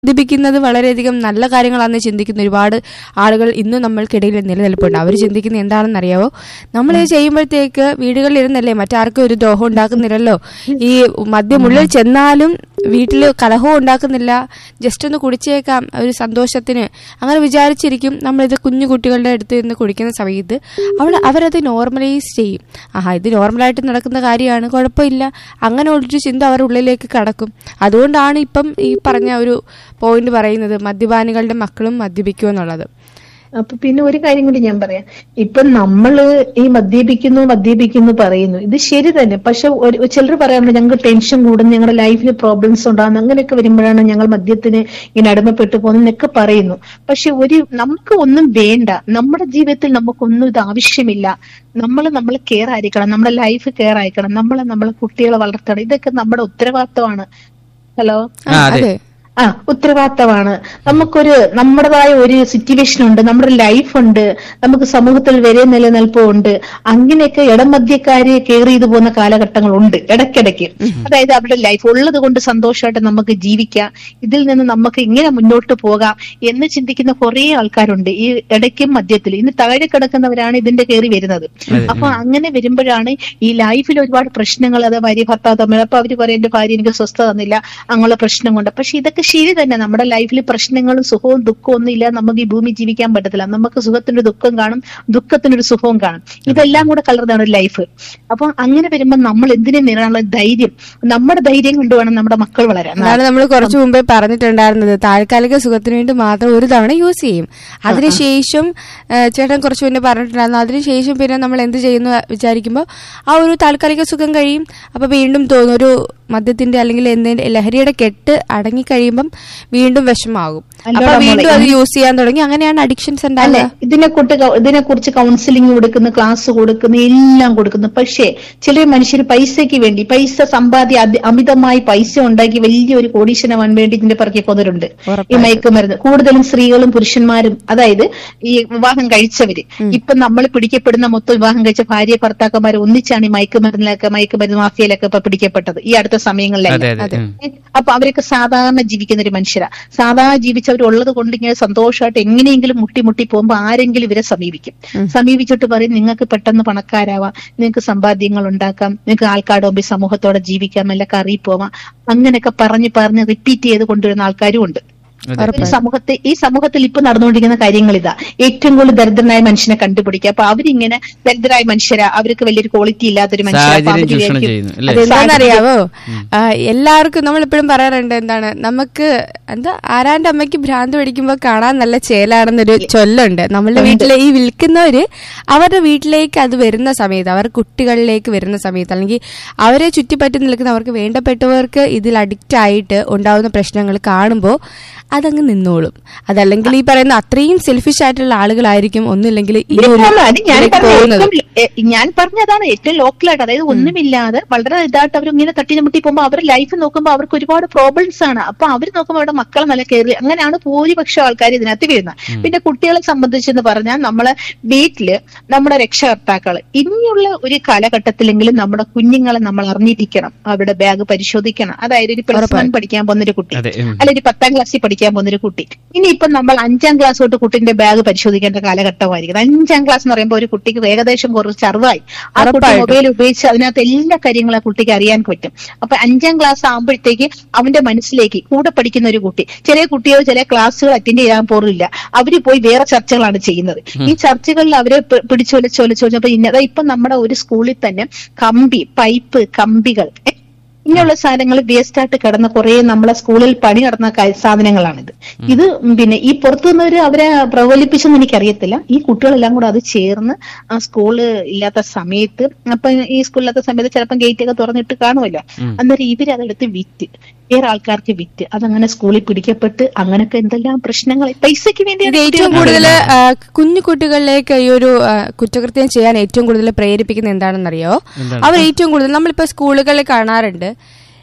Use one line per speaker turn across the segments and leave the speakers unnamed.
മദ്യപിക്കുന്നത് വളരെയധികം നല്ല കാര്യങ്ങളാണെന്ന് ചിന്തിക്കുന്ന ഒരുപാട് ആളുകൾ ഇന്നും നമ്മൾക്കിടയിൽ നിലനിൽപ്പുണ്ട് അവർ ചിന്തിക്കുന്നത് എന്താണെന്ന് അറിയാവോ നമ്മൾ ഇത് ചെയ്യുമ്പോഴത്തേക്ക് വീടുകളിൽ ഇരുന്നല്ലേ മറ്റാർക്കും ഒരു ദ്രോഹം ഉണ്ടാക്കുന്നില്ലല്ലോ ഈ മദ്യം ഉള്ളിൽ ചെന്നാലും വീട്ടിൽ കലഹവും ഉണ്ടാക്കുന്നില്ല ജസ്റ്റ് ഒന്ന് കുടിച്ചേക്കാം ഒരു സന്തോഷത്തിന് അങ്ങനെ വിചാരിച്ചിരിക്കും നമ്മളിത് കുഞ്ഞു കുട്ടികളുടെ അടുത്ത് നിന്ന് കുടിക്കുന്ന സമയത്ത് അവൾ അവരത് നോർമലൈസ് ചെയ്യും ആഹാ ഇത് നോർമലായിട്ട് നടക്കുന്ന കാര്യമാണ് കുഴപ്പമില്ല അങ്ങനെ ഒരു ചിന്ത അവരുടെ ഉള്ളിലേക്ക് കടക്കും അതുകൊണ്ടാണ് ഇപ്പം ഈ പറഞ്ഞ ഒരു പോയിന്റ് പറയുന്നത് മദ്യപാനികളുടെ മക്കളും മദ്യപിക്കുമെന്നുള്ളത്
അപ്പൊ പിന്നെ ഒരു കാര്യം കൂടി ഞാൻ പറയാം ഇപ്പൊ നമ്മള് ഈ മദ്യപിക്കുന്നു മദ്യപിക്കുന്നു പറയുന്നു ഇത് ശരി തന്നെ പക്ഷെ ചിലർ പറയാറുണ്ട് ഞങ്ങൾക്ക് ടെൻഷൻ കൂടുന്നു ഞങ്ങളുടെ ലൈഫിൽ പ്രോബ്ലംസ് ഉണ്ടാകുന്നു അങ്ങനെയൊക്കെ വരുമ്പോഴാണ് ഞങ്ങൾ മദ്യത്തിന് ഇങ്ങനെ അടിമപ്പെട്ടു പോകുന്നതൊക്കെ പറയുന്നു പക്ഷെ ഒരു നമുക്ക് ഒന്നും വേണ്ട നമ്മുടെ ജീവിതത്തിൽ നമുക്കൊന്നും ഇത് ആവശ്യമില്ല നമ്മൾ നമ്മൾ കെയർ ആയിരിക്കണം നമ്മുടെ ലൈഫ് കെയർ ആയിരിക്കണം നമ്മൾ നമ്മളെ കുട്ടികളെ വളർത്തണം ഇതൊക്കെ നമ്മുടെ ഉത്തരവാദിത്തമാണ് ഹലോ
ആ,
ആ, അതെ.
അതെ
ആ ഉത്തരവാദിത്തമാണ് നമുക്കൊരു നമ്മുടേതായ ഒരു സിറ്റുവേഷൻ ഉണ്ട് നമ്മുടെ ലൈഫ് ഉണ്ട് നമുക്ക് സമൂഹത്തിൽ വരെ നിലനിൽപ്പുണ്ട് അങ്ങനെയൊക്കെ ഇടമധ്യക്കാരെ കെയർ ചെയ്തു പോകുന്ന കാലഘട്ടങ്ങളുണ്ട് ഇടയ്ക്കിടയ്ക്ക് അതായത് അവരുടെ ലൈഫ് ഉള്ളത് കൊണ്ട് സന്തോഷമായിട്ട് നമുക്ക് ജീവിക്കാം ഇതിൽ നിന്ന് നമുക്ക് ഇങ്ങനെ മുന്നോട്ട് പോകാം എന്ന് ചിന്തിക്കുന്ന കുറെ ആൾക്കാരുണ്ട് ഈ ഇടയ്ക്കും മധ്യത്തിൽ ഇന്ന് താഴെ കിടക്കുന്നവരാണ് ഇതിന്റെ കയറി വരുന്നത് അപ്പൊ അങ്ങനെ വരുമ്പോഴാണ് ഈ ലൈഫിൽ ഒരുപാട് പ്രശ്നങ്ങൾ അത് ഭാര്യ ഭർത്താവ് തമ്മിൽ അപ്പൊ അവര് പറയും എന്റെ ഭാര്യ എനിക്ക് സ്വസ്ഥത തന്നില്ല അങ്ങനെയുള്ള പ്രശ്നം കൊണ്ട് പക്ഷെ ഇതൊക്കെ ശരി തന്നെ നമ്മുടെ ലൈഫിൽ പ്രശ്നങ്ങളും സുഖവും ദുഃഖവും ഒന്നും ഇല്ലാതെ നമുക്ക് ഈ ഭൂമി ജീവിക്കാൻ പറ്റത്തില്ല നമുക്ക് സുഖത്തിന്റെ ദുഃഖം കാണും ദുഃഖത്തിനൊരു സുഖവും കാണും ഇതെല്ലാം കൂടെ കലർന്നാണ് ഒരു ലൈഫ് അപ്പൊ അങ്ങനെ വരുമ്പോൾ നമ്മൾ എന്തിനു നേരിടാനുള്ള ധൈര്യം നമ്മുടെ ധൈര്യം കൊണ്ട് വേണം നമ്മുടെ മക്കൾ വളരാൻ
അതാണ് നമ്മൾ കുറച്ചു മുമ്പേ പറഞ്ഞിട്ടുണ്ടായിരുന്നത് താൽക്കാലിക സുഖത്തിന് വേണ്ടി മാത്രം ഒരു തവണ യൂസ് ചെയ്യും അതിനുശേഷം ആ, ചേട്ടൻ കുറച്ച് മുന്നേ പറഞ്ഞിട്ടുണ്ടായിരുന്നു അതിനുശേഷം പിന്നെ നമ്മൾ എന്ത് ചെയ്യുന്നു വിചാരിക്കുമ്പോൾ ആ ഒരു താൽക്കാലിക സുഖം കഴിയും അപ്പൊ വീണ്ടും തോന്നും ഒരു മദ്യത്തിന്റെ അല്ലെങ്കിൽ എന്തിന്റെ ലഹരിയുടെ കെട്ട് അടങ്ങിക്കഴിയുമ്പം വീണ്ടും വിഷമാകും അപ്പൊ
അല്ലോടാ മോളെ,
വീണ്ടും അത് യൂസ് ചെയ്യാൻ തുടങ്ങി അങ്ങനെയാണ് അഡിക്ഷൻസ്
അല്ലെ
ഉണ്ടാവുക
ഇതിനെ കുറിച്ച് ഇതിനെ കുറിച്ച് കൗൺസിലിംഗ് കൊടുക്കുന്നു ക്ലാസ് കൊടുക്കുന്നു എല്ലാം കൊടുക്കുന്നു പക്ഷേ ചില മനുഷ്യർ പൈസയ്ക്ക് വേണ്ടി പൈസ സമ്പാദ്യ അതി- അമിതമായി പൈസ ഉണ്ടാക്കി വലിയൊരു കോടീശ്വരമാൻ വേണ്ടി ഇതിന്റെ പിറകെ പോകുന്നവരുണ്ട് ഈ മയക്കുമരുന്ന് കൂടുതലും സ്ത്രീകളും പുരുഷന്മാരും അതായത് ഈ വിവാഹം കഴിച്ചവര് ഇപ്പൊ നമ്മൾ പിടിക്കപ്പെടുന്ന മൊത്തം വിവാഹം കഴിച്ച ഭാര്യ ഭർത്താക്കന്മാർ ഒന്നിച്ചാണ് ഈ മയക്കുമരുന്നിലൊക്കെ മയക്കുമരുന്ന് മാഫിയയിലൊക്കെ ഇപ്പൊ പിടിക്കപ്പെട്ടത് ഈ അടുത്ത
അതെ
സമയങ്ങളിലെല്ലാം
അതെ ഉം.
അപ്പൊ അവരൊക്കെ സാധാരണ ജീവിക്കുന്ന ഒരു മനുഷ്യരാ സാധാരണ ജീവിച്ചവർ ഉള്ളത് കൊണ്ട് ഇങ്ങനെ സന്തോഷമായിട്ട് എങ്ങനെയെങ്കിലും മുട്ടി മുട്ടി പോകുമ്പോൾ ആരെങ്കിലും ഇവരെ സമീപിക്കും സമീപിച്ചിട്ട് പറയും നിങ്ങൾക്ക് പെട്ടെന്ന് പണക്കാരാവാം നിങ്ങൾക്ക് സമ്പാദ്യങ്ങൾ ഉണ്ടാക്കാം നിങ്ങൾക്ക് ആൾക്കാരുടെ മുമ്പിൽ സമൂഹത്തോടെ ജീവിക്കാം എല്ലാം കറിയിൽ പോവാം അങ്ങനെയൊക്കെ പറഞ്ഞ് പറഞ്ഞ് റിപ്പീറ്റ് ചെയ്ത് കൊണ്ടുവരുന്ന ആൾക്കാരും ഉണ്ട് ഒരു സമൂഹത്തെ ഈ സമൂഹത്തിൽ ഇപ്പൊ നടന്നുകൊണ്ടിരിക്കുന്ന കാര്യങ്ങൾ ഇതാ ഏറ്റവും കൂടുതൽ ദരിദ്രനായ മനുഷ്യനെ കണ്ടുപിടിക്കുക അപ്പൊ അവരിങ്ങനെ ദരിദ്രരായ മനുഷ്യരാ അവർക്ക് വലിയൊരു ക്വാളിറ്റി ഇല്ലാത്തൊരു മനുഷ്യരാ അപ്പൊ
സാഹചര്യം
അവര്
ചൂഷണം
വിചാരിക്കും,
ചെയ്യുന്നു അല്ലേ
അതെന്താണെന്നറിയാവോ ആ, എല്ലാവർക്കും നമ്മൾ എപ്പോഴും പറയാറുണ്ട് എന്താണ് നമുക്ക് എന്താ ആരാന്റെ അമ്മയ്ക്ക് ഭ്രാന്ത് പിടിക്കുമ്പോൾ കാണാൻ നല്ല ചേലാണെന്നൊരു ചൊല്ലുണ്ട് നമ്മളുടെ വീട്ടിലെ ഈ വിൽക്കുന്നവര് അവരുടെ വീട്ടിലേക്ക് അത് വരുന്ന സമയത്ത് അവർ കുട്ടികളിലേക്ക് വരുന്ന സമയത്ത് അല്ലെങ്കിൽ അവരെ ചുറ്റിപ്പറ്റി നിൽക്കുന്ന അവർക്ക് വേണ്ടപ്പെട്ടവർക്ക് ഇതിൽ അഡിക്റ്റ് ആയിട്ട് ഉണ്ടാവുന്ന പ്രശ്നങ്ങൾ കാണുമ്പോൾ അതങ്ങ് നിന്നോളും അതല്ലെങ്കിൽ ഈ പറയുന്ന അത്രയും സെൽഫിഷ് ആയിട്ടുള്ള ആളുകളായിരിക്കും ഒന്നുമില്ലെങ്കിൽ ഈ ഒരു
ഇപ്പം അത് ഞാൻ
ഇതിലേക്ക്
പറഞ്ഞ
പോകുന്നത്
ഏറ്റവും എ- ഞാൻ പറഞ്ഞതാണ് ഏറ്റവും ലോക്കലായിട്ട് അതായത് ഒന്നുമില്ലാതെ വളരെ ഇതായിട്ട് അവർ ഇങ്ങനെ തട്ടിമുട്ടി പോകുമ്പോൾ അവരുടെ ലൈഫ് നോക്കുമ്പോൾ അവർക്ക് ഒരുപാട് പ്രോബ്ലംസ് ആണ് അപ്പൊ അവർ നോക്കുമ്പോൾ അവരുടെ മക്കളെ നല്ല കയറി അങ്ങനെയാണ് ഭൂരിപക്ഷം ആൾക്കാർ ഇതിനകത്ത് വരുന്നത് പിന്നെ കുട്ടികളെ സംബന്ധിച്ചെന്ന് പറഞ്ഞാൽ നമ്മളെ വീട്ടില് നമ്മുടെ രക്ഷകർത്താക്കൾ ഇനിയുള്ള ഒരു കാലഘട്ടത്തിലെങ്കിലും നമ്മുടെ കുഞ്ഞുങ്ങളെ നമ്മൾ അറിഞ്ഞിരിക്കണം അവരുടെ ബാഗ് പരിശോധിക്കണം അതായത് ഒരു പ്ലസ് വൺ പഠിക്കാൻ പോകുന്ന ഒരു കുട്ടി
അതെ ഉം.
അല്ല ഒരു പത്താം ക്ലാസ്സിൽ പഠിക്കാൻ പോകുന്ന ഒരു കുട്ടി ഇനിയിപ്പം നമ്മൾ അഞ്ചാം ക്ലാസ് തൊട്ട് കുട്ടിന്റെ ബാഗ് പരിശോധിക്കേണ്ട കാലഘട്ടമായിരിക്കും അഞ്ചാം ക്ലാസ് എന്ന് പറയുമ്പോൾ ഒരു കുട്ടിക്ക് ഏകദേശം കുറച്ച് അറിവായി ആ കുട്ടി മൊബൈൽ ഉപയോഗിച്ച് അതിനകത്ത് എല്ലാ കാര്യങ്ങളും ആ കുട്ടിക്ക് അറിയാൻ പറ്റും അപ്പൊ അഞ്ചാം ക്ലാസ് ആകുമ്പോഴത്തേക്ക് അവന്റെ മനസ്സിലേക്ക് കൂടെ പഠിക്കുന്ന ഒരു കുട്ടി ചില കുട്ടികൾ ചില ക്ലാസ്സുകൾ അറ്റൻഡ് ചെയ്യാൻ പോറില്ല അവര് പോയി വേറെ ചർച്ചകളാണ് ചെയ്യുന്നത് ഈ ചർച്ചകളിൽ അവരെ പി- പിടിച്ചൊലിച്ചൊലിച്ചു അപ്പൊ ഇന്നതാ ഇപ്പൊ നമ്മുടെ ഒരു സ്കൂളിൽ തന്നെ കമ്പി പൈപ്പ് കമ്പികൾ ഏ, ഇങ്ങനെയുള്ള സാധനങ്ങൾ വേസ്റ്റ് ആയിട്ട് കിടന്ന കുറെ നമ്മളെ സ്കൂളിൽ പണി നടന്ന കാ- സാധനങ്ങളാണിത് ഇത് പിന്നെ ഈ പുറത്തു നിന്നവര് അവരെ പ്രകോലിപ്പിച്ചെന്ന് എനിക്കറിയത്തില്ല ഈ കുട്ടികളെല്ലാം കൂടെ അത് ചേർന്ന് ആ സ്കൂള് ഇല്ലാത്ത സമയത്ത് അപ്പൊ ഈ സ്കൂളില്ലാത്ത സമയത്ത് ചിലപ്പം ഗേറ്റ് ഒക്കെ തുറന്നിട്ട് കാണുമല്ലോ അന്നേരം ഇവര് അതെടുത്ത് വിറ്റ് വേറെ ആൾക്കാർക്ക് വിറ്റ് അതങ്ങനെ സ്കൂളിൽ പിടിക്കപ്പെട്ട് അങ്ങനൊക്കെ എന്തെല്ലാം പ്രശ്നങ്ങൾ പൈസക്ക്
ഇത്
വേണ്ടിയാണ്
ഏറ്റവും കൂടുതൽ കുഞ്ഞു കുട്ടികളിലേക്ക് ഈ ഒരു ആ, കുറ്റകൃത്യം ചെയ്യാൻ ഏറ്റവും കൂടുതൽ പ്രേരിപ്പിക്കുന്ന എന്താണെന്നറിയോ
എന്താണ്?
അവർ ഏറ്റവും കൂടുതൽ നമ്മളിപ്പോ സ്കൂളുകളിൽ കാണാറുണ്ട്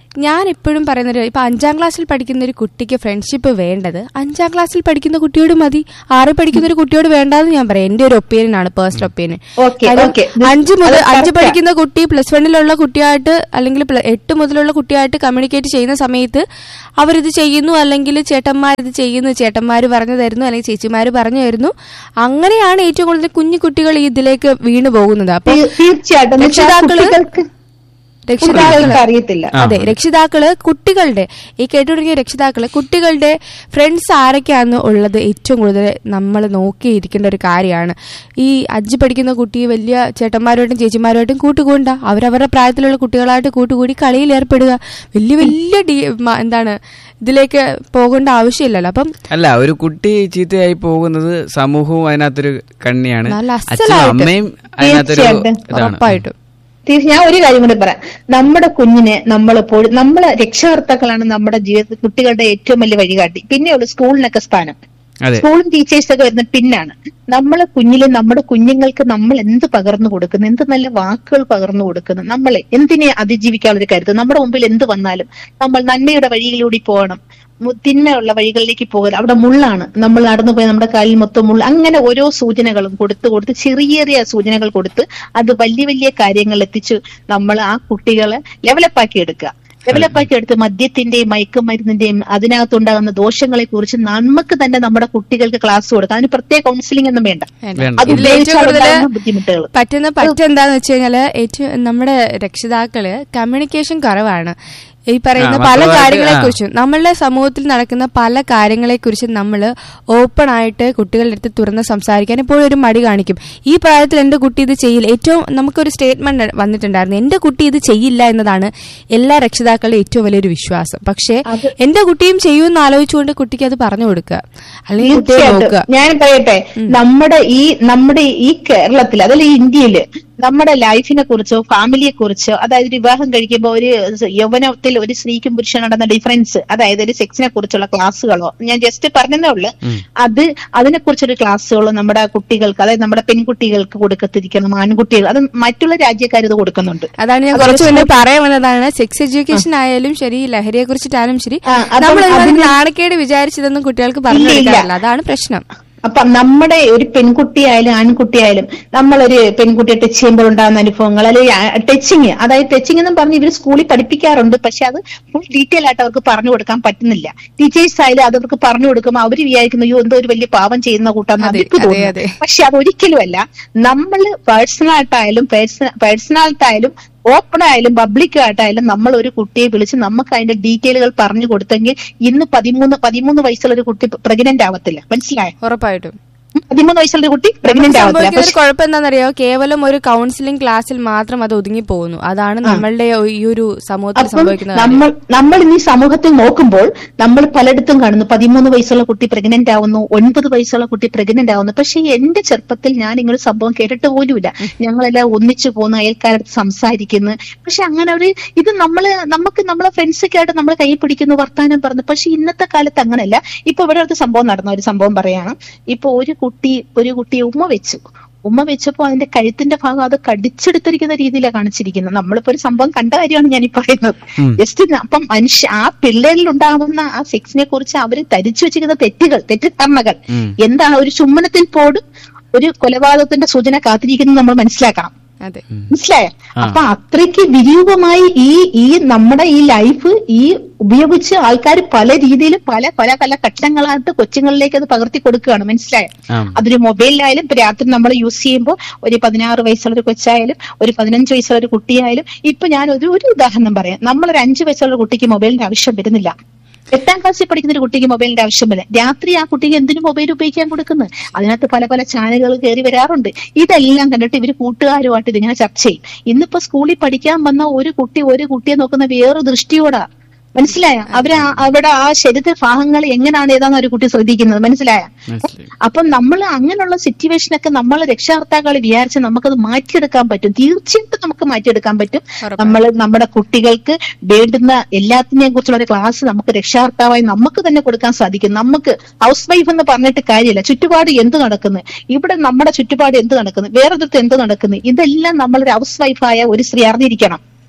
ഞാൻ എപ്പോഴും പറയുന്നത് ഇപ്പൊ അഞ്ചാം ക്ലാസ്സിൽ പഠിക്കുന്ന ഒരു കുട്ടിക്ക് ഫ്രണ്ട്ഷിപ്പ് വേണ്ടത് അഞ്ചാം ക്ലാസ്സിൽ പഠിക്കുന്ന കുട്ടിയോട് മതി ആറിൽ പഠിക്കുന്ന ഒരു കുട്ടിയോട് വേണ്ടെന്ന് ഞാൻ പറയാം എന്റെ ഒരു ഒപ്പീനിയൻ ആണ് പേഴ്സണൽ ഒപ്പീനിയൻ
Okay, okay.
അഞ്ച് മുതൽ
അത്
അഞ്ച്
correct ആ.
പഠിക്കുന്ന കുട്ടി പ്ലസ് വണ്ണിലുള്ള കുട്ടിയായിട്ട് അല്ലെങ്കിൽ പ്ല- എട്ട് മുതലുള്ള കുട്ടിയായിട്ട് കമ്മ്യൂണിക്കേറ്റ് ചെയ്യുന്ന സമയത്ത് അവരിത് ചെയ്യുന്നു അല്ലെങ്കിൽ ചേട്ടന്മാർ ഇത് ചെയ്യുന്നു ചേട്ടന്മാർ പറഞ്ഞു തരുന്നു അല്ലെങ്കിൽ ചേച്ചിമാർ പറഞ്ഞു തരുന്നു അങ്ങനെയാണ് ഏറ്റവും കൂടുതൽ കുഞ്ഞു കുട്ടികൾ ഇതിലേക്ക് വീണു പോകുന്നത് അപ്പൊ
തീ- തീർച്ചയായിട്ടും എന്ന് വെച്ചാൽ
രക്ഷിതാക്കള്
കുട്ടികൾക്ക്
രക്ഷിതാക്കള്
കുട്ടികൾക്ക് അറിയത്തില്ല
അതെ രക്ഷിതാക്കള് കുട്ടികളുടെ ഈ കേട്ടുകൊടുങ്ങിയ രക്ഷിതാക്കള് കുട്ടികളുടെ ഫ്രണ്ട്സ് ആരൊക്കെയാന്ന് ഉള്ളത് ഏറ്റവും കൂടുതൽ നമ്മൾ നോക്കിയിരിക്കേണ്ട ഒരു കാര്യമാണ് ഈ അഞ്ച് പഠിക്കുന്ന കുട്ടി വലിയ ചേട്ടന്മാരുമായിട്ടും ചേച്ചിമാരുമായിട്ടും കൂട്ടുകൂണ്ട അവരവരുടെ പ്രായത്തിലുള്ള കുട്ടികളായിട്ട് കൂട്ടുകൂടി കളിയിൽ ഏർപ്പെടുക വലിയ വലിയ ഡി മ- എന്താണ് ഇതിലേക്ക് പോകേണ്ട ആവശ്യമില്ലല്ലോ അപ്പം
അല്ല ഒരു കുട്ടി ചീത്തയായി പോകുന്നത് സമൂഹവും അതിനകത്തൊരു കണ്ണിയാണ്
നല്ല
അച്ഛനും
അസ്സലായിട്ട്.
അമ്മയും അതിനകത്തൊരു
തീർച്ചയായിട്ടും.
ഇതാണ്
ഉറപ്പായിട്ടും
തീർച്ചയായും ഞാൻ ഒരു കാര്യം കൂടി പറയാം നമ്മുടെ കുഞ്ഞിനെ നമ്മളെപ്പോഴും നമ്മളെ രക്ഷകർത്താക്കളാണ് നമ്മുടെ ജീവിതത്തിൽ കുട്ടികളുടെ ഏറ്റവും വലിയ വഴികാട്ടി പിന്നെയുള്ളൂ സ്കൂളിനൊക്കെ സ്ഥാനം
അതെ
സ്കൂളും ടീച്ചേഴ്സ് ഒക്കെ വരുന്ന പിന്നാണ് നമ്മളെ കുഞ്ഞിലെ നമ്മുടെ കുഞ്ഞുങ്ങൾക്ക് നമ്മൾ എന്ത് പകർന്നു കൊടുക്കുന്നു എന്ത് നല്ല വാക്കുകൾ പകർന്നു കൊടുക്കുന്നു നമ്മളെ എന്തിനെ അതിജീവിക്കാനുള്ള ഒരു കരുത്ത് നമ്മുടെ മുമ്പിൽ എന്ത് വന്നാലും നമ്മൾ നന്മയുടെ വഴിയിലൂടെ പോകണം മു- തിന്മയുള്ള വഴികളിലേക്ക് പോകരുത് അവിടെ മുള്ളാണ് നമ്മൾ നടന്നു പോയി നമ്മുടെ കാലിൽ മൊത്തം മുള്ള അങ്ങനെ ഓരോ സൂചനകളും കൊടുത്ത് കൊടുത്ത് ചെറിയ ചെറിയ സൂചനകൾ കൊടുത്ത് അത് വലിയ വലിയ കാര്യങ്ങൾ എത്തിച്ച് നമ്മൾ ആ കുട്ടികളെ ലെവലപ്പാക്കി എടുക്കുക ഡെവലപ്പാക്കി എടുത്ത് മദ്യത്തിന്റെയും മയക്കുമരുന്നിന്റെയും അതിനകത്തുണ്ടാകുന്ന ദോഷങ്ങളെ കുറിച്ച് നമുക്ക് തന്നെ നമ്മുടെ കുട്ടികൾക്ക് ക്ലാസ് കൊടുക്കാം അതിന് പ്രത്യേക കൗൺസിലിംഗ് ഒന്നും വേണ്ട
വേണ്ട.
അത്
ഇതിൽ ഏറ്റവും
ഉപയോഗിച്ചാൽ
കൂടുതൽ
ഉണ്ടാകുന്ന ബുദ്ധിമുട്ടുകൾ
പറ്റുന്ന പറ്റെന്താന്ന് വെച്ച് കഴിഞ്ഞാല് ഏറ്റവും നമ്മുടെ രക്ഷിതാക്കള് കമ്മ്യൂണിക്കേഷൻ കുറവാണ് ഈ പറയുന്ന
ആ,
പല
മക്കളുമായിട്ട്
കാര്യങ്ങളെ
ആ.
കുറിച്ചും നമ്മളുടെ സമൂഹത്തിൽ നടക്കുന്ന പല കാര്യങ്ങളെ കുറിച്ചും നമ്മൾ ഓപ്പൺ ആയിട്ട് കുട്ടികളുടെ അടുത്ത് തുറന്ന് സംസാരിക്കാൻ എപ്പോഴും ഒരു മടി കാണിക്കും ഈ പ്രായത്തിൽ എന്റെ കുട്ടി ഇത് ചെയ്യില്ല ഏറ്റവും നമുക്കൊരു സ്റ്റേറ്റ്മെന്റ് വന്നിട്ടുണ്ടായിരുന്നു എന്റെ കുട്ടി ഇത് ചെയ്യില്ല എന്നതാണ് എല്ലാ രക്ഷിതാക്കളുടെ ഏറ്റവും വലിയൊരു വിശ്വാസം പക്ഷേ എന്റെ കുട്ടിയും ചെയ്യുമെന്ന് ആലോചിച്ചുകൊണ്ട് കുട്ടിക്ക് അത് പറഞ്ഞു കൊടുക്കുക അല്ലെങ്കിൽ കുട്ടിയെ നോക്കുക
തീർച്ചയായിട്ടും ഞാൻ പറയട്ടെ നമ്മുടെ ഈ നമ്മുടെ ഈ കേരളത്തിൽ അതല്ല ഈ ഇന്ത്യയില് നമ്മുടെ ലൈഫിനെ കുറിച്ചോ ഫാമിലിയെ കുറിച്ചോ അതായത് വിവാഹം കഴിക്കുമ്പോൾ ഒരു യൗവനത്തിൽ ഒരു സ്ത്രീക്കും പുരുഷനും നടന്ന ഡിഫറൻസ് അതായത് ഒരു സെക്സിനെ കുറിച്ചുള്ള ക്ലാസ്സുകളോ ഞാൻ ജസ്റ്റ് പറഞ്ഞതേ ഉള്ളു അത് അതിനെ കുറിച്ചൊരു ക്ലാസ്സുകളോ നമ്മുടെ കുട്ടികൾക്ക് അതായത് നമ്മുടെ പെൺകുട്ടികൾക്ക് കൊടുക്കത്തിരിക്കണം ആൺകുട്ടികൾ അത് മറ്റുള്ള രാജ്യക്കാർ ഇത് കൊടുക്കുന്നുണ്ട്
അതാണ് ഞാൻ കുറച്ച് മുന്നേ പറയാൻ വന്നതാണ് സെക്സ് എഡ്യൂക്കേഷൻ ആയാലും ശരി ലഹരിയെ കുറിച്ചിട്ടായാലും ശരി
ആ, അപ്പം
നമ്മൾ ഒരുപാട്
അതിന്
നാണക്കേട് വിചാരിച്ചതൊന്നും കുട്ടികൾക്ക് പറഞ്ഞു
ഇല്ല, ഇല്ല.
കൊടുക്കാറില്ല അതാണ് പ്രശ്നം
അപ്പൊ നമ്മുടെ ഒരു പെൺകുട്ടിയായാലും ആൺകുട്ടിയായാലും നമ്മളൊരു പെൺകുട്ടിയെ ടച്ച് ചെയ്യുമ്പോൾ ഉണ്ടാകുന്ന അനുഭവങ്ങൾ അല്ലെങ്കിൽ ടച്ചിങ് അതായത് ടച്ചിങ് എന്നും പറഞ്ഞ് ഇവർ സ്കൂളിൽ പഠിപ്പിക്കാറുണ്ട് പക്ഷെ അത് ഫുൾ ഡീറ്റെയിൽ ആയിട്ട് അവർക്ക് പറഞ്ഞു കൊടുക്കാൻ പറ്റുന്നില്ല ടീച്ചേഴ്സ് ആയാലും അത് അവർക്ക് പറഞ്ഞു കൊടുക്കുമ്പോൾ അവർ വിചാരിക്കുന്നു അയ്യോ എന്തോ ഒരു വലിയ പാവം ചെയ്യുന്ന കൂട്ടാന്ന്
അതെ,
അവർക്ക്
അതെ,
തോന്നുന്നു
അതെ.
പക്ഷെ അത് ഒരിക്കലുമല്ല നമ്മൾ പേഴ്സണൽ ആയിട്ടായാലും പേഴ്സണാലിറ്റായാലും ഓപ്പൺ ആയാലും പബ്ലിക് ആയിട്ടായാലും നമ്മൾ ഒരു കുട്ടിയെ വിളിച്ച് നമുക്ക് അതിന്റെ ഡീറ്റെയിലുകൾ പറഞ്ഞു കൊടുത്തെങ്കിൽ ഇന്ന് പതിമൂന്ന് പതിമൂന്ന് വയസ്സുള്ള ഒരു കുട്ടി പ്രഗ്നന്റ് ആവത്തില്ല മനസ്സിലായോ
ഉറപ്പായിട്ടും
പതിമൂന്ന് വയസ്സുള്ള ഒരു കുട്ടി പ്രഗ്നന്റ് ആവത്തില്ല
സംഭവിക്കുന്ന ഒരു
പക്ഷെ
കുഴപ്പം എന്താണെന്നറിയോ കേവലം ഒരു കൗൺസിലിംഗ് ക്ലാസ്സിൽ മാത്രം അത് ഒതുങ്ങി പോകുന്നു അതാണ് നമ്മളുടെ ഈ ഒരു സമൂഹത്തിൽ
അപ്പം
സംഭവിക്കുന്ന കാര്യം.
നമ്മൾ നമ്മൾ ഇന്ന് ഈ സമൂഹത്തിൽ നോക്കുമ്പോൾ നമ്മൾ പലയിടത്തും കാണുന്നു പതിമൂന്ന് വയസ്സുള്ള കുട്ടി പ്രഗ്നന്റ് ആവുന്നു ഒൻപത് വയസ്സുള്ള കുട്ടി പ്രഗ്നന്റ് ആവുന്നു പക്ഷെ എന്റെ ചെറുപ്പത്തിൽ ഞാൻ ഇങ്ങനെ സംഭവം കേട്ടിട്ട് പോലുമില്ല ഞങ്ങളെല്ലാം ഒന്നിച്ചു പോകുന്നു അയൽക്കാരടുത്ത് സംസാരിക്കുന്നു പക്ഷെ അങ്ങനെ ഒരു ഇത് നമ്മള് നമുക്ക് നമ്മളെ ഫ്രണ്ട്സൊക്കെ ആയിട്ട് നമ്മൾ കൈ പിടിക്കുന്നു വർത്താനം പറഞ്ഞു പക്ഷെ ഇന്നത്തെ കാലത്ത് അങ്ങനെയല്ല ഇപ്പൊ ഇവിടെ ഒരു സംഭവം നടന്ന ഒരു സംഭവം പറയാണ് ഇപ്പൊ ഒരു കുട്ടി ഒരു കുട്ടിയെ ഉമ്മ വെച്ചു ഉമ്മ വെച്ചപ്പോ അതിന്റെ കഴുത്തിന്റെ ഭാഗം അത് കടിച്ചെടുത്തിരിക്കുന്ന രീതിയിലാണ് കാണിച്ചിരിക്കുന്നത് നമ്മളിപ്പോ ഒരു സംഭവം കണ്ട കാര്യമാണ് ഞാൻ ഈ പറയുന്നത് ജസ്റ്റ് അപ്പം മനുഷ്യ ആ പിള്ളേരിൽ ഉണ്ടാകുന്ന ആ സെക്സിനെ കുറിച്ച് അവര് ധരിച്ചു വെച്ചിരിക്കുന്ന തെറ്റുകൾ തെറ്റിദ്ധാരണകൾ എന്താണ് ഒരു ചുമ്മനത്തിൽ പോലും ഒരു കൊലപാതകത്തിന്റെ സൂചന കാത്തിരിക്കുന്നത് നമ്മൾ മനസ്സിലാക്കണം
അതെ
മനസ്സിലായോ അപ്പൊ അത്രയ്ക്ക് വിരൂപമായി ഈ ഈ നമ്മുടെ ഈ ലൈഫ് ഈ ഉപയോഗിച്ച് ആൾക്കാർ പല രീതിയിലും പല പല പല ഘട്ടങ്ങളായിട്ട് കൊച്ചുങ്ങളിലേക്ക് അത് പകർത്തി കൊടുക്കുകയാണ് മനസ്സിലായോ
ആ.
അതൊരു മൊബൈലിലായാലും ഇപ്പൊ രാത്രി നമ്മൾ യൂസ് ചെയ്യുമ്പോൾ ഒരു പതിനാറ് വയസ്സുള്ള ഒരു കൊച്ചായാലും ഒരു പതിനഞ്ച് വയസ്സുള്ള ഒരു കുട്ടിയായാലും ഇപ്പൊ ഞാൻ ഒരു ഒരു ഉദാഹരണം പറയാം നമ്മളൊരു അഞ്ച് വയസ്സുള്ള ഒരു കുട്ടിക്ക് മൊബൈലിന്റെ ആവശ്യം വരുന്നില്ല എട്ടാം ക്ലാസ്സിൽ പഠിക്കുന്ന ഒരു കുട്ടിക്ക് മൊബൈലിന്റെ ആവശ്യമില്ല രാത്രി ആ കുട്ടിക്ക് എന്തിനു മൊബൈൽ ഉപയോഗിക്കാൻ കൊടുക്കുന്നത് അതിനകത്ത് പല പല ചാനലുകൾ കയറി വരാറുണ്ട് ഇതെല്ലാം കണ്ടിട്ട് ഇവര് കൂട്ടുകാരുമായിട്ട് ഇതിങ്ങനെ ചർച്ച ചെയ്യും ഇന്നിപ്പോ സ്കൂളിൽ പഠിക്കാൻ വന്ന ഒരു കുട്ടി ഒരു കുട്ടിയെ നോക്കുന്ന വേറൊരു ദൃഷ്ടിയോടാ മനസ്സിലായ അവര് ആ- അവിടെ ആ ശരീര ഭാഗങ്ങൾ എങ്ങനെയാണ് ഏതാന്ന് ഒരു കുട്ടി ശ്രദ്ധിക്കുന്നത് മനസ്സിലായ
മനസ്സിലായി
അപ്പം നമ്മൾ അങ്ങനെയുള്ള സിറ്റുവേഷനൊക്കെ നമ്മൾ രക്ഷകർത്താക്കൾ വിചാരിച്ച് നമുക്കത് മാറ്റിയെടുക്കാൻ പറ്റും തീർച്ചയായിട്ടും നമുക്ക് മാറ്റിയെടുക്കാൻ പറ്റും
ഉറപ്പായും.
നമ്മൾ നമ്മുടെ കുട്ടികൾക്ക് വേണ്ടുന്ന എല്ലാത്തിനെയും കുറിച്ചുള്ള ഒരു ക്ലാസ് നമുക്ക് രക്ഷാകർത്താവായി നമുക്ക് തന്നെ കൊടുക്കാൻ സാധിക്കും നമുക്ക് ഹൗസ് വൈഫ് എന്ന് പറഞ്ഞിട്ട് കാര്യമില്ല ചുറ്റുപാട് എന്ത് നടക്കുന്നു ഇവിടെ നമ്മുടെ ചുറ്റുപാട് എന്ത് നടക്കുന്നു വേറൊരിടത്ത് എന്ത് നടക്കുന്നു ഇതെല്ലാം നമ്മളൊരു ഹൗസ് വൈഫായ ഒരു സ്ത്രീ അറിഞ്ഞിരിക്കണം ഏ?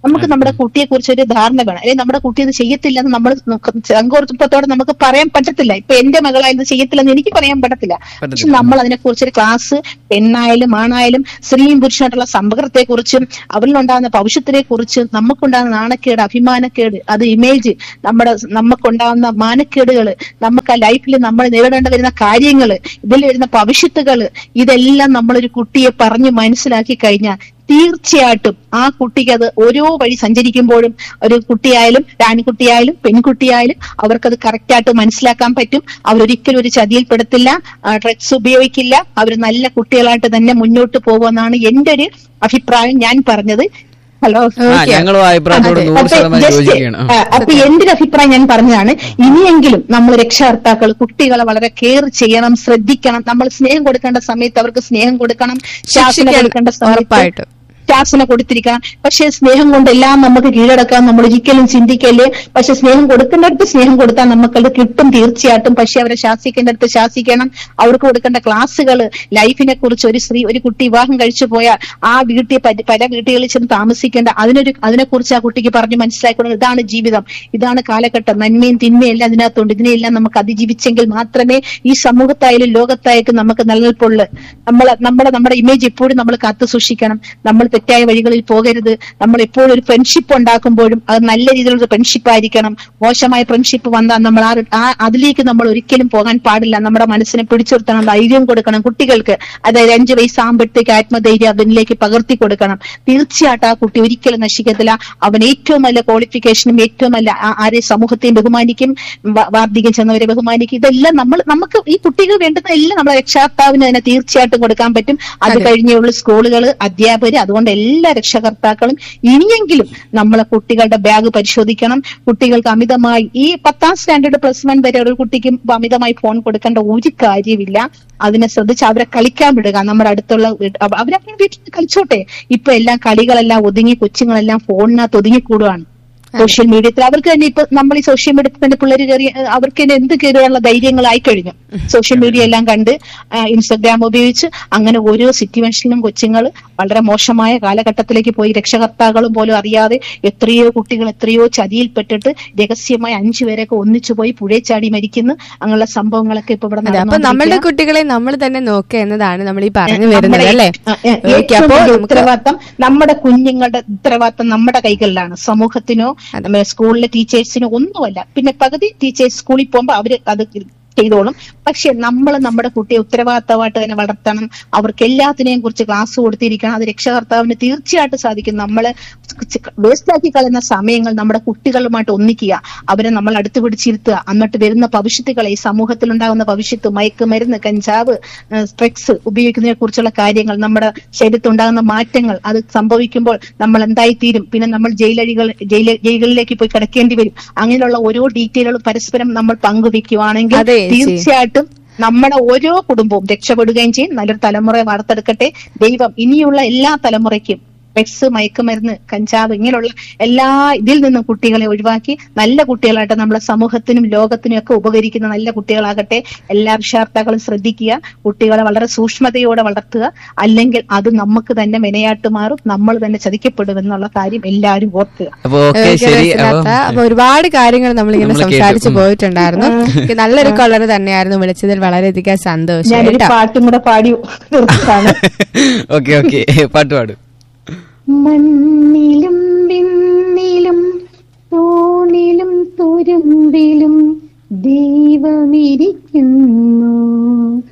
നമുക്ക് നമ്മുടെ കുട്ടിയെ കുറിച്ച് ഒരു ധാരണ വേണം അല്ലെങ്കിൽ നമ്മുടെ കുട്ടി ഇത് ചെയ്യത്തില്ല എന്ന് നമ്മൾ സങ്കോർപ്പത്തോടെ നമുക്ക് പറയാൻ പറ്റത്തില്ല ഇപ്പൊ എന്റെ മകളായത് ചെയ്യത്തില്ലെന്ന് എനിക്ക് പറയാൻ പറ്റത്തില്ല പക്ഷെ നമ്മൾ അതിനെ കുറിച്ചൊരു ക്ലാസ് പെണ്ണായാലും ആണായാലും സ്ത്രീയും പുരുഷനായിട്ടുള്ള സമ്പർക്കത്തെ കുറിച്ചും അവരിലുണ്ടാകുന്ന ഭവിഷ്യത്തിനെ കുറിച്ചും നമുക്കുണ്ടാകുന്ന നാണക്കേട് അഭിമാനക്കേട് അത് ഇമേജ് നമ്മുടെ നമുക്കുണ്ടാകുന്ന മാനക്കേടുകൾ നമുക്ക് ആ ലൈഫിൽ നമ്മൾ നേരിടേണ്ടി വരുന്ന കാര്യങ്ങൾ ഇതിൽ വരുന്ന ഭവിഷ്യത്തുകൾ ഇതെല്ലാം നമ്മളൊരു കുട്ടിയെ പറഞ്ഞ് മനസ്സിലാക്കി കഴിഞ്ഞാൽ തീർച്ചയായിട്ടും ആ കുട്ടിക്ക് അത് ഓരോ വഴി സഞ്ചരിക്കുമ്പോഴും ഒരു കുട്ടിയായാലും രാണിക്കുട്ടിയായാലും പെൺകുട്ടിയായാലും അവർക്കത് കറക്റ്റായിട്ട് മനസ്സിലാക്കാൻ പറ്റും അവരൊരിക്കലും ഒരു ചതിയിൽപ്പെടുത്തില്ല ഡ്രഗ്സ് ഉപയോഗിക്കില്ല അവർ നല്ല കുട്ടികളായിട്ട് തന്നെ മുന്നോട്ട് പോകുമെന്നാണ് എന്റെ ഒരു അഭിപ്രായം ഞാൻ പറഞ്ഞത് ഹലോ
ആ ഞങ്ങളും ആ അഭിപ്രായത്തോട് നൂറ്
അപ്പൊ
ശതമാനം
just,
യോജിക്കുകയാണ്
ആ, അപ്പൊ എന്റെ ഒരു അഭിപ്രായം ഞാൻ പറഞ്ഞതാണ് ഇനിയെങ്കിലും നമ്മൾ രക്ഷകർത്താക്കൾ കുട്ടികളെ വളരെ കെയർ ചെയ്യണം ശ്രദ്ധിക്കണം നമ്മൾ സ്നേഹം കൊടുക്കേണ്ട സമയത്ത് അവർക്ക് സ്നേഹം കൊടുക്കണം ശാസന
ശിക്ഷിക്കാൻ
കൊടുക്കേണ്ട സമയത്ത്
ഉറപ്പായിട്ടും.
ശാസന കൊടുത്തിരിക്കണം പക്ഷെ സ്നേഹം കൊണ്ടെല്ലാം നമുക്ക് കീഴടക്കാൻ നമ്മൾ ഒരിക്കലും ചിന്തിക്കല്ലേ പക്ഷെ സ്നേഹം കൊടുക്കേണ്ടടുത്ത് സ്നേഹം കൊടുത്താൽ നമുക്കത് കിട്ടും തീർച്ചയായിട്ടും പക്ഷെ അവരെ ശാസിക്കേണ്ടടുത്ത് ശാസിക്കണം അവർക്ക് കൊടുക്കേണ്ട ക്ലാസ്സുകൾ ലൈഫിനെ കുറിച്ച് ഒരു സ്ത്രീ ഒരു കുട്ടി വിവാഹം കഴിച്ചു പോയാൽ ആ വീട്ടിൽ പല- പല വീട്ടുകളിൽ ചെന്ന് താമസിക്കേണ്ട അതിനൊരു അതിനെക്കുറിച്ച് ആ കുട്ടിക്ക് പറഞ്ഞ് മനസ്സിലാക്കണം ഇതാണ് ജീവിതം ഇതാണ് കാലഘട്ടം നന്മയും തിന്മയും എല്ലാം അതിനകത്തുണ്ട് ഇതിനെല്ലാം നമുക്ക് അതിജീവിച്ചെങ്കിൽ മാത്രമേ ഈ സമൂഹത്തായാലും ലോകത്തായാലും നമുക്ക് നിലനിൽപ്പുള്ളൂ നമ്മൾ നമ്മുടെ നമ്മുടെ ഇമേജ് എപ്പോഴും നമ്മൾ കാത്തു സൂക്ഷിക്കണം നമ്മൾ തെറ്റായ വഴികളിൽ പോകരുത് നമ്മൾ എപ്പോഴും ഒരു ഫ്രണ്ട്ഷിപ്പ് ഉണ്ടാക്കുമ്പോഴും അത് നല്ല രീതിയിലുള്ള ഫ്രണ്ട്ഷിപ്പ് ആയിരിക്കണം മോശമായ ഫ്രണ്ട്ഷിപ്പ് വന്നാൽ നമ്മൾ ആ ആ അതിലേക്ക് നമ്മൾ ഒരിക്കലും പോകാൻ പാടില്ല നമ്മുടെ മനസ്സിനെ പിടിച്ചുനിർത്തണം ധൈര്യം കൊടുക്കണം കുട്ടികൾക്ക് അതായത് അഞ്ചു വയസ്സാകുമ്പോഴത്തേക്ക് ആത്മധൈര്യം അവനിലേക്ക് പകർത്തി കൊടുക്കണം തീർച്ചയായിട്ടും ആ കുട്ടി ഒരിക്കലും നശിക്കത്തില്ല അവൻ ഏറ്റവും നല്ല ക്വാളിഫിക്കേഷനും ഏറ്റവും നല്ല ആ- ആരെ സമൂഹത്തെയും ബഹുമാനിക്കും വ- വാർദ്ധക്യം ചെന്നവരെ ബഹുമാനിക്കും ഇതെല്ലാം നമ്മൾ നമുക്ക് ഈ കുട്ടികൾ വേണ്ടുന്ന എല്ലാം നമ്മളെ രക്ഷാകർത്താവിന് തന്നെ തീർച്ചയായിട്ടും കൊടുക്കാൻ പറ്റും അത് കഴിഞ്ഞുള്ള സ്കൂളുകൾ അധ്യാപകർ അതുകൊണ്ട് എല്ലാ രക്ഷകർത്താക്കളും ഇനിയെങ്കിലും നമ്മളെ കുട്ടികളുടെ ബാഗ് പരിശോധിക്കണം കുട്ടികൾക്ക് അമിതമായി ഈ പത്താം സ്റ്റാൻഡേർഡ് പ്ലസ് വൺ വരെ ഒരു കുട്ടിക്ക് അമിതമായി ഫോൺ കൊടുക്കേണ്ട ഒരു കാര്യമില്ല അതിനെ ശ്രദ്ധിച്ച് അവരെ കളിക്കാൻ വിടുക നമ്മുടെ അടുത്തുള്ള വീട്ട്- അവ- അവരങ്ങനെ വീട്ടിൽ കളിച്ചോട്ടെ ഇപ്പൊ എല്ലാം കളികളെല്ലാം ഒതുങ്ങി കൊച്ചുങ്ങളെല്ലാം ഫോണിനകത്ത് ഒതുങ്ങിക്കൂടുകയാണ് സോഷ്യൽ മീഡിയത്തിൽ അവർക്ക് തന്നെ ഇപ്പൊ നമ്മൾ ഈ സോഷ്യൽ മീഡിയത്തിൽ തന്നെ പിള്ളേർ കയറി അവർക്ക് തന്നെ എന്ത് കയറിയുള്ള ധൈര്യങ്ങളായി കഴിഞ്ഞു സോഷ്യൽ മീഡിയ എല്ലാം കണ്ട് ആ, ഇൻസ്റ്റഗ്രാം ഉപയോഗിച്ച് അങ്ങനെ ഓരോ സിറ്റുവേഷനിലും കൊച്ചുങ്ങൾ വളരെ മോശമായ കാലഘട്ടത്തിലേക്ക് പോയി രക്ഷകർത്താക്കളും പോലും അറിയാതെ എത്രയോ കുട്ടികൾ എത്രയോ ചതിയിൽപ്പെട്ടിട്ട് രഹസ്യമായി അഞ്ചു പേരൊക്കെ ഒന്നിച്ചു പോയി പുഴയിൽ ചാടി മരിക്കുന്നു അങ്ങനെയുള്ള സംഭവങ്ങളൊക്കെ ഇപ്പൊ ഇവിടെ
അതെ അപ്പൊ നമ്മളുടെ
നടന്നുകൊണ്ടിരിക്കുകയാണ്.
കുട്ടികളെ നമ്മൾ തന്നെ നോക്കുക എന്നതാണ് നമ്മൾ ഈ പറഞ്ഞു
നമ്മുടെ
വരുന്നത് അല്ലേ
ആ, ഏ,
ഓക്കെ
ഏറ്റവും
അപ്പോ
വലിയ
നമുക്ക്
ഉത്തരവാദിത്തം നമ്മുടെ കുഞ്ഞുങ്ങളുടെ ഉത്തരവാദിത്തം നമ്മുടെ കൈകളിലാണ് സമൂഹത്തിനോ നമ്മുടെ സ്കൂളിലെ ടീച്ചേഴ്സിനോ ഒന്നുമല്ല പിന്നെ പകുതി ടീച്ചേഴ്സ് സ്കൂളിൽ പോകുമ്പോൾ അവര് അത് ചെയ്തോളും പക്ഷെ നമ്മൾ നമ്മുടെ കുട്ടിയെ ഉത്തരവാദിത്തമായിട്ട് തന്നെ വളർത്തണം അവർക്ക് എല്ലാത്തിനെയും കുറിച്ച് ക്ലാസ് കൊടുത്തിരിക്കണം അത് രക്ഷകർത്താവിന് തീർച്ചയായിട്ടും സാധിക്കും നമ്മള് വേസ്റ്റാക്കി കളയുന്ന സമയങ്ങൾ നമ്മുടെ കുട്ടികളുമായിട്ട് ഒന്നിക്കുക അവരെ നമ്മൾ അടുത്ത് പിടിച്ചിരുത്തുക എന്നിട്ട് വരുന്ന ഭവിഷ്യത്തുകളെ ഈ സമൂഹത്തിൽ ഉണ്ടാകുന്ന ഭവിഷ്യത്ത് മയക്കുമരുന്ന് കഞ്ചാവ് സ്ട്രെക്സ് ഉപയോഗിക്കുന്നതിനെ കുറിച്ചുള്ള കാര്യങ്ങൾ നമ്മുടെ ശരീരത്തിൽ ഉണ്ടാകുന്ന മാറ്റങ്ങൾ അത് സംഭവിക്കുമ്പോൾ നമ്മൾ എന്തായി തീരും പിന്നെ നമ്മൾ ജയിലഴികൾ ജയില ജയിലുകളിലേക്ക് പോയി കിടക്കേണ്ടി വരും അങ്ങനെയുള്ള ഓരോ ഡീറ്റെയിലുകളും പരസ്പരം നമ്മൾ പങ്കുവെക്കുവാണെങ്കിൽ
അതെ, ചേച്ചി.
തീർച്ചയായിട്ടും നമ്മുടെ ഓരോ കുടുംബവും രക്ഷപ്പെടുകയും ചെയ്യും നല്ലൊരു തലമുറയെ വാർത്തെടുക്കട്ടെ ദൈവം ഇനിയുള്ള എല്ലാ തലമുറയ്ക്കും ഡ്രഗ്സ് മയക്കുമരുന്ന് കഞ്ചാവ് ഇങ്ങനെയുള്ള എല്ലാ ഇതിൽ നിന്നും കുട്ടികളെ ഒഴിവാക്കി നല്ല കുട്ടികളായിട്ട് നമ്മുടെ സമൂഹത്തിനും ലോകത്തിനും ഒക്കെ ഉപകരിക്കുന്ന നല്ല കുട്ടികളാകട്ടെ എല്ലാ രക്ഷാർത്ഥാക്കളും ശ്രദ്ധിക്കുക കുട്ടികളെ വളരെ സൂക്ഷ്മതയോടെ വളർത്തുക അല്ലെങ്കിൽ അത് നമുക്ക് തന്നെ മെനയാട്ട് മാറും നമ്മൾ തന്നെ ചതിക്കപ്പെടും എന്നുള്ള കാര്യം എല്ലാവരും ഓർക്കുക
അപ്പൊ ഓക്കെ
ഓക്കെ,
ശരി
രസമില്ലാത്ത. അപ്പൊ ഒരുപാട് കാര്യങ്ങൾ നമ്മളിങ്ങനെ
നമ്മള് കേട്ടു.
സംസാരിച്ചു
ഉം.
പോയിട്ടുണ്ടായിരുന്നു എനിക്ക് നല്ലൊരു കളർ തന്നെയായിരുന്നു വിളിച്ചതിൽ വളരെയധികം സന്തോഷം
ഞാനൊരു
കേട്ടോ
പാട്ടും കൂടെ പാടി നിർത്താണ്
ഓക്കെ ഓക്കെ പാട്ട് പാടും
മണ്ണിലും വിണ്ണിലും തൂണിലും തുരുമ്പിലും ദൈവമിരിക്കുന്നു